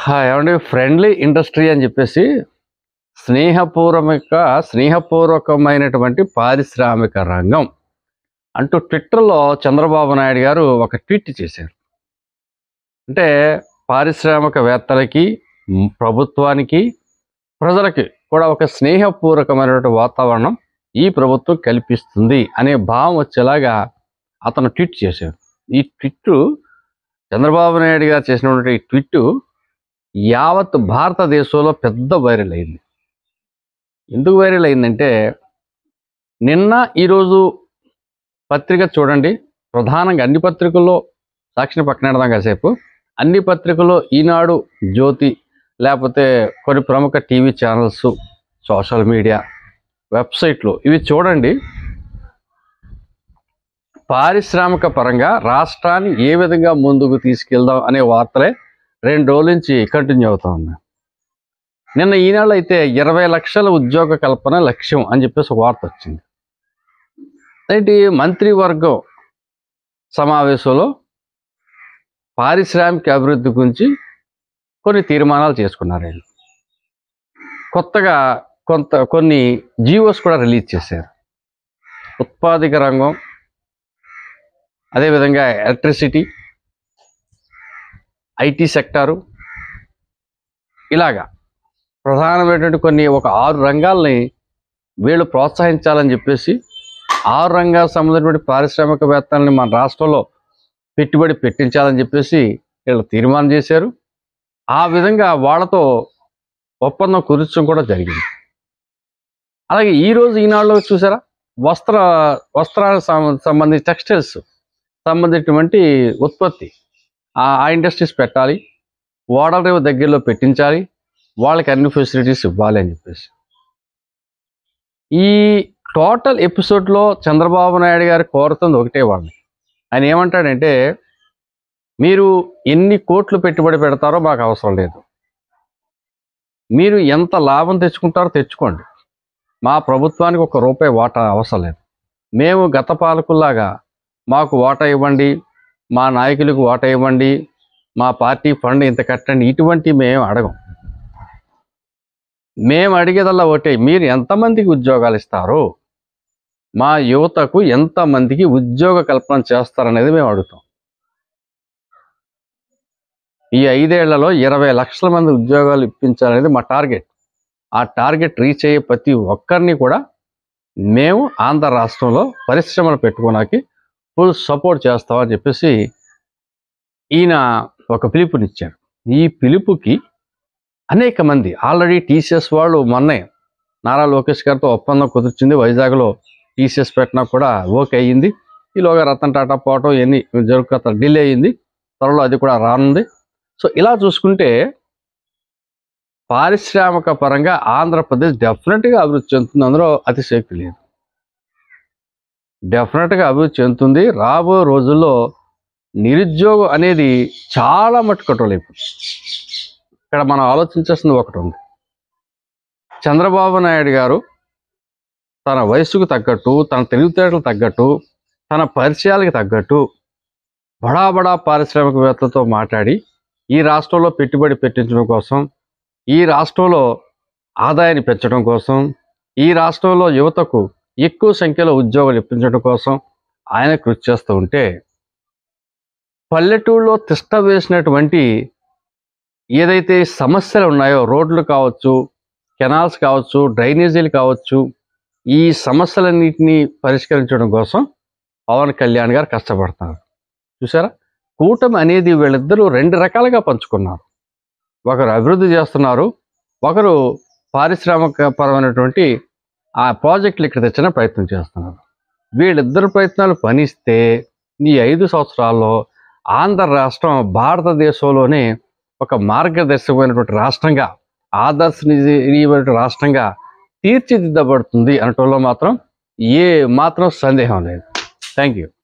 హా, ఏమండి friendly industry అని చెప్పేసి స్నేహపూర్వక స్నేహపూర్వకమైనటువంటి పారిశ్రామిక రంగం అంటూ ట్విట్టర్లో చంద్రబాబు నాయుడు గారు ఒక ట్వీట్ చేశారు అంటే పారిశ్రామికవేత్తలకి మ్, ప్రభుత్వానికి ప్రజలకి కూడా ఒక స్నేహపూర్వకమైనటువంటి వాతావరణం ఈ ప్రభుత్వం కల్పిస్తుంది అనే భావం వచ్చేలాగా అతను ట్వీట్ చేశారు ఈ ట్విట్ చంద్రబాబు నాయుడు గారు చేసినటువంటి ఈ ట్విట్ యావత్ భారతదేశంలో పెద్ద వైరల్ అయింది ఎందుకు వైరల్ అయిందంటే నిన్న ఈరోజు పత్రిక చూడండి ప్రధానంగా అన్ని పత్రికల్లో సాక్షిని పక్కన పెడదాం కాసేపు అన్ని పత్రికల్లో ఈనాడు జ్యోతి లేకపోతే కొన్ని ప్రముఖ టీవీ ఛానల్స్ సోషల్ మీడియా వెబ్సైట్లు ఇవి చూడండి పారిశ్రామిక పరంగా రాష్ట్రాన్ని ఏ విధంగా ముందుకు తీసుకెళ్దాం అనే వార్తలే రెండు రోజుల నుంచి కంటిన్యూ అవుతా ఉన్నాయి నిన్న ఈనాడు అయితే ఇరవై లక్షల ఉద్యోగ కల్పన లక్ష్యం అని చెప్పేసి ఒక వార్త వచ్చింది ఏంటి మంత్రివర్గం సమావేశంలో పారిశ్రామిక అభివృద్ధి గురించి కొన్ని తీర్మానాలు చేసుకున్నారు వీళ్ళు కొత్తగా కొంత కొన్ని జీవోస్ కూడా రిలీజ్ చేశారు ఉత్పాదక రంగం అదేవిధంగా ఎలక్ట్రిసిటీ ఐటీ సెక్టారు ఇలాగా ప్రధానమైనటువంటి కొన్ని ఒక ఆరు రంగాల్ని వీళ్ళు ప్రోత్సహించాలని చెప్పేసి ఆరు రంగాలకు సంబంధించినటువంటి పారిశ్రామికవేత్తల్ని మన రాష్ట్రంలో పెట్టుబడి పెట్టించాలని చెప్పేసి వీళ్ళు తీర్మానం చేశారు ఆ విధంగా వాళ్ళతో ఒప్పందం కుదర్చడం కూడా జరిగింది అలాగే ఈ రోజు ఈనాడులో చూసారా వస్త్ర వస్త్రాలకు సంబ- సంబంధించి టెక్స్టైల్స్ సంబంధించినటువంటి ఉత్పత్తి ఆ ఆ ఇండస్ట్రీస్ పెట్టాలి ఓడల రేవు దగ్గరలో పెట్టించాలి వాళ్ళకి అన్ని ఫెసిలిటీస్ ఇవ్వాలి అని చెప్పేసి ఈ టోటల్ ఎపిసోడ్లో చంద్రబాబు నాయుడు గారు కోరుతుంది ఒకటే వాళ్ళని ఆయన ఏమంటాడంటే మీరు ఎన్ని కోట్లు పెట్టుబడి పెడతారో మాకు అవసరం లేదు మీరు ఎంత లాభం తెచ్చుకుంటారో తెచ్చుకోండి మా ప్రభుత్వానికి ఒక రూపాయి వాటా అవసరం లేదు మేము గత పాలకుల్లాగా మాకు వాటా ఇవ్వండి మా నాయకులకు వాటా ఇవ్వండి మా పార్టీ ఫండ్ ఇంత కట్టండి ఇటువంటి మేము అడగం మేము అడిగేదల్లా ఒకటే మీరు ఎంతమందికి ఉద్యోగాలు ఇస్తారు మా యువతకు ఎంతమందికి ఉద్యోగ కల్పన చేస్తారనేది మేము అడుగుతాం ఈ ఐదేళ్లలో ఇరవై లక్షల మంది ఉద్యోగాలు ఇప్పించాలనేది మా టార్గెట్ ఆ టార్గెట్ రీచ్ అయ్యే ప్రతి ఒక్కరిని కూడా మేము ఆంధ్ర రాష్ట్రంలో పరిశ్రమలు పెట్టుకోవడానికి ఫుల్ సపోర్ట్ చేస్తామని చెప్పేసి ఈయన ఒక పిలుపునిచ్చారు ఈ పిలుపుకి అనేక మంది ఆల్రెడీ టీసీఎస్ వాళ్ళు మొన్నే నారా లోకేష్ గారితో ఒప్పందం కుదిర్చింది వైజాగ్లో టీసీఎస్ పెట్టినా కూడా ఓకే అయ్యింది ఈలోగా రతన్ టాటా పోవటం ఇవన్నీ జరుగుతా డిలే అయ్యింది త్వరలో అది కూడా రానుంది సో ఇలా చూసుకుంటే పారిశ్రామిక పరంగా ఆంధ్రప్రదేశ్ డెఫినెట్గా అభివృద్ధి చెందుతుంది అందులో అతిశక్తి లేదు డెఫినెట్గా అభివృద్ధి చెందుతుంది రాబో రోజుల్లో నిరుద్యోగం అనేది చాలా మట్టు కంట్రోల్ అయిపోతుంది ఇక్కడ మనం ఆలోచించాల్సింది ఒకటి ఉంది చంద్రబాబు నాయుడు గారు తన వయసుకు తగ్గట్టు తన తెలివితేటలకు తగ్గట్టు తన పరిచయాలకు తగ్గట్టు బడా బడా పారిశ్రామికవేత్తలతో మాట్లాడి ఈ రాష్ట్రంలో పెట్టుబడి పెట్టించడం కోసం ఈ రాష్ట్రంలో ఆదాయాన్ని పెంచడం కోసం ఈ రాష్ట్రంలో యువతకు ఎక్కువ సంఖ్యలో ఉద్యోగాలు ఇప్పించడం కోసం ఆయన కృషి చేస్తూ ఉంటే పల్లెటూళ్ళలో తిష్ట వేసినటువంటి ఏదైతే సమస్యలు ఉన్నాయో రోడ్లు కావచ్చు కెనాల్స్ కావచ్చు డ్రైనేజీలు కావచ్చు ఈ సమస్యలన్నింటినీ పరిష్కరించడం కోసం పవన్ కళ్యాణ్ గారు కష్టపడుతున్నారు చూసారా కూటమి అనేది వీళ్ళిద్దరూ రెండు రకాలుగా పంచుకున్నారు ఒకరు అభివృద్ధి చేస్తున్నారు ఒకరు పారిశ్రామిక పరమైనటువంటి ఆ ప్రాజెక్టులు ఇక్కడ తెచ్చిన ప్రయత్నం చేస్తున్నారు వీళ్ళిద్దరు ప్రయత్నాలు పనిస్తే ఈ ఐదు సంవత్సరాల్లో ఆంధ్ర రాష్ట్రం భారతదేశంలోనే ఒక మార్గదర్శకమైనటువంటి రాష్ట్రంగా ఆదర్శనీయమైన రాష్ట్రంగా తీర్చిదిద్దబడుతుంది అనటంలో మాత్రం ఏ మాత్రం సందేహం లేదు థ్యాంక్ యూ